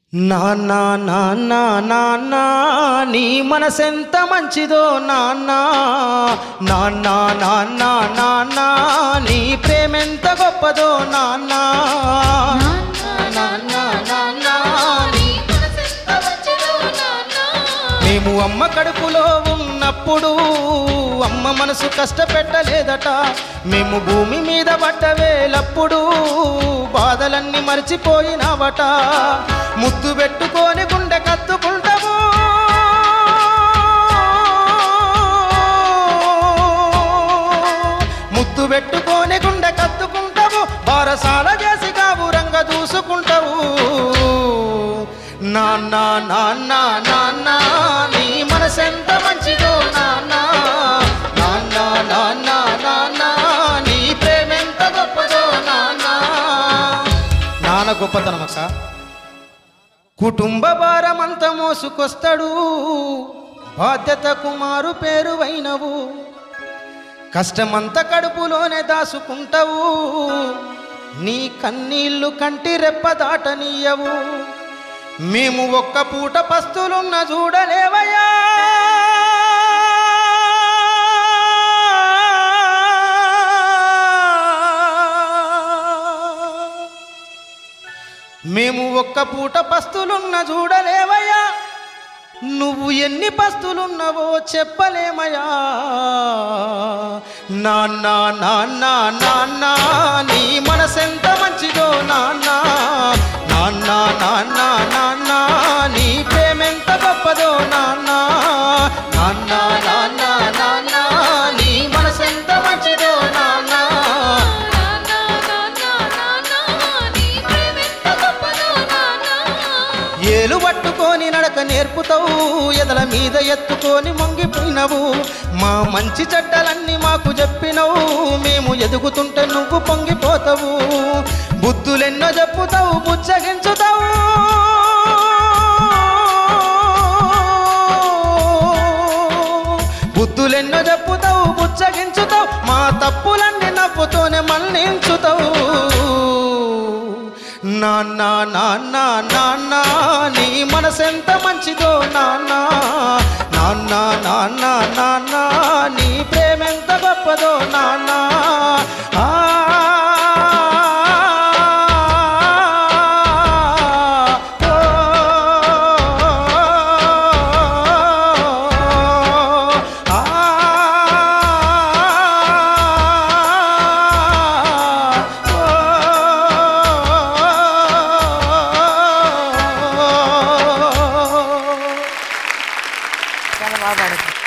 నాన్న నాన్న నాన్న నీ మనసెంత మంచిదో నాన్న నాన్న నాన్న నాన్న నీ ప్రేమెంత గొప్పదో నాన్న నాన్న నాన్న నీ మేము అమ్మ కడుపులో ఉన్నప్పుడు అమ్మ మనసు కష్టపెట్టలేదట మేము భూమి మీద పడ్డవేలప్పుడు బాధలన్నీ మర్చిపోయినావట ముద్దు పెట్టుకొని గుండె కత్తుకుంటాము ముద్దు పెట్టుకొని గుండె కత్తుకుంటావు బారసాల చేసి కావురంగ దూసుకుంటావు నాన్న నాన్న నాన్న నీ మనసెంత మంచిదో నాన్న నాన్న నాన్న నాన్న నీ ప్రేమెంత గొప్పదో నాన్న నాన్న గొప్పతనం అక్క కుటుంబ భారమంత మోసుకొస్తాడు బాధ్యత కుమారు పేరువైనవు కష్టమంత కడుపులోనే దాసుకుంటావు నీ కన్నీళ్లు కంటి రెప్ప దాటనీయవు మేము ఒక్క పూట పస్తులున్న చూడలేవయ్యా మేము ఒక్క పూట పస్తులున్న చూడలేవయ్యా నువ్వు ఎన్ని పస్తులున్నవో చెప్పలేమయ్యా నాన్న నాన్న నాన్న నీ మనసెంత మంచిదో నాన్న నాన్న నాన్న నాన్న నీ ప్రేమెంత గొప్పదో నాన్న నాన్న నాన్న నాన్న నీ మనసెంత మంచిదో నాన్న ఏలు పట్టుకొని నడక నేర్పుతావు ఎదల మీద ఎత్తుకొని మొంగిపోయినవు మా మంచి చెడ్డలన్నీ మాకు చెప్పినవు మేము ఎదుగుతుంటే నువ్వు పొంగిపోతావు బుద్ధులెన్నో చెప్పుతావు బుచ్చగించుతావు బుద్ధులెన్నో చెప్పుతావు బుచ్చగించుతావు మా తప్పులన్నీ నవ్వుతోనే మన్నించుతావు నాన్న నాన్న నాన్న నీ మనసెంత మంచిదో నాన్న నాన్న నాన్న నాన్న నీ ప్రేమెంత గొప్పదో నాన్న ఆ చాలా బాగా పాడుతుంది